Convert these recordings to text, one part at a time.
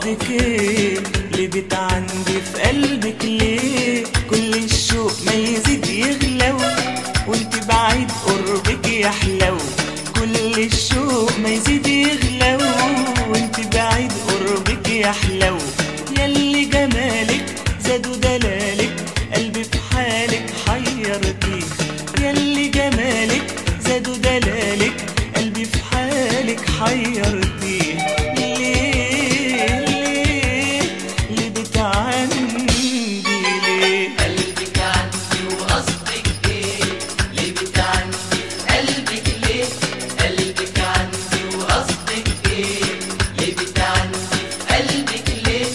قصدك ايه اللي بتعندي في قلبك ليه كل الشوق ما يزيد يغلو وانت بعيد قربك يحلو كل الشوق ما يزيد يغلو وانت بعيد قربك يحلو ياللي جمالك زادوا دلالك قلبي في حالك حيرتي ياللي جمالك زادوا دلالك قلبي في حالك حيرتي ليه ليه ليه بتعندي ليه قلبك عندي وقصدك ايه ليه بتعني قلبك ليه قلبك عندي وقصدك ايه ليه بتعني قلبك ليه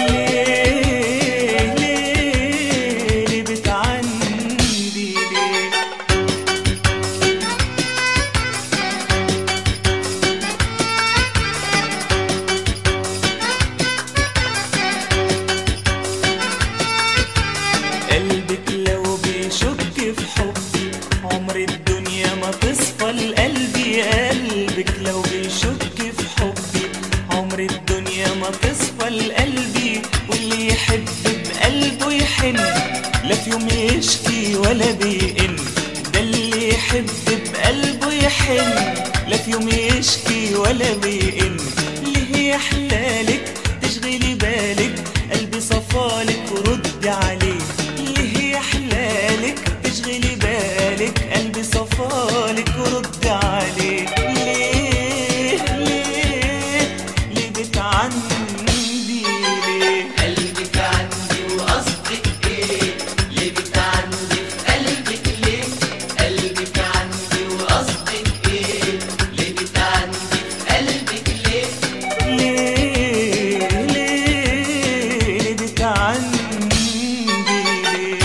ليه ليه ليه بتعندي ليه قلبك لو بيشك في حبي عمر الدنيا ما تصفى لقلبي قلبك لو بيشك في حبي عمر الدنيا ما تصفى لقلبي واللي يحب بقلبه يحن لا في يوم يشكي ولا بيئن ده اللي يحب بقلبه يحن لا في يوم يشكي ولا بيئن ليه يحلالك تشغلي بالك قلبي صفالك وردي عليه ليه يحلالك تشغلي بالك قلبي صفالك وردي عليه ليه ليه ليه بتعندي ليه قلبك عندي وقصدك ايه ليه بتعني قلبك ليه قلبك عندي وقصدك ايه ليه بتعني قلبك ليه ليه ليه ليه بتعندي ليه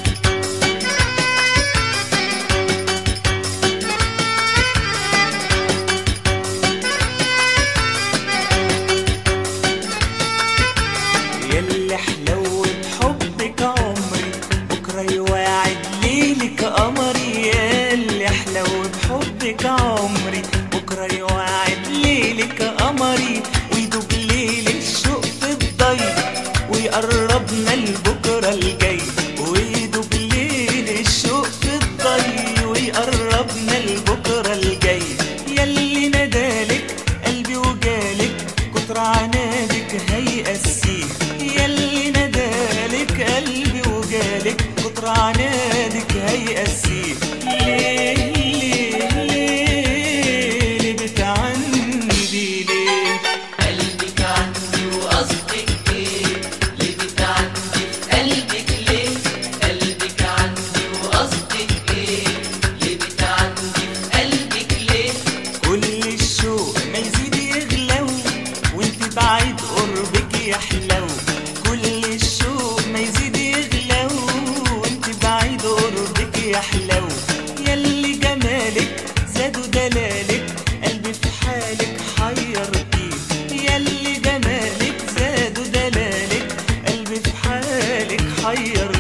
ياللي حلو بحبك عمري بكرة يواعد ليلك قمري ياللي حلو بحبك عمري بكرة يواعد ليلك قمري ويدوب ليل الشوق في الضي ويقربنا لبكرة الجاي ويدوب ليل الشوق في الضي ويقربنا لبكرة الجاي ياللي نادالك قلبي وجالك كتر عنادك هيأسيه ياللي نادالك قلبي وجالك كتر عنادك هيأسيه ليه ليه ليه ليه بتعندي ليه قلبك عندي وقصدك ايه ليه بتعني قلبك ليه قلبك عندي وقصدك ايه ليه بتعني قلبك ليه كل الشوق ما يزيد يغلو وانت بعيد قربك يحلو كل الشوق ما يزيد يغلو وانت بعيد قربك يحلو ياللي جمالك زادوا دلالك قلبي في حالك حيرتي ياللي جمالك زادوا دلالك قلبي في حالك حيرتي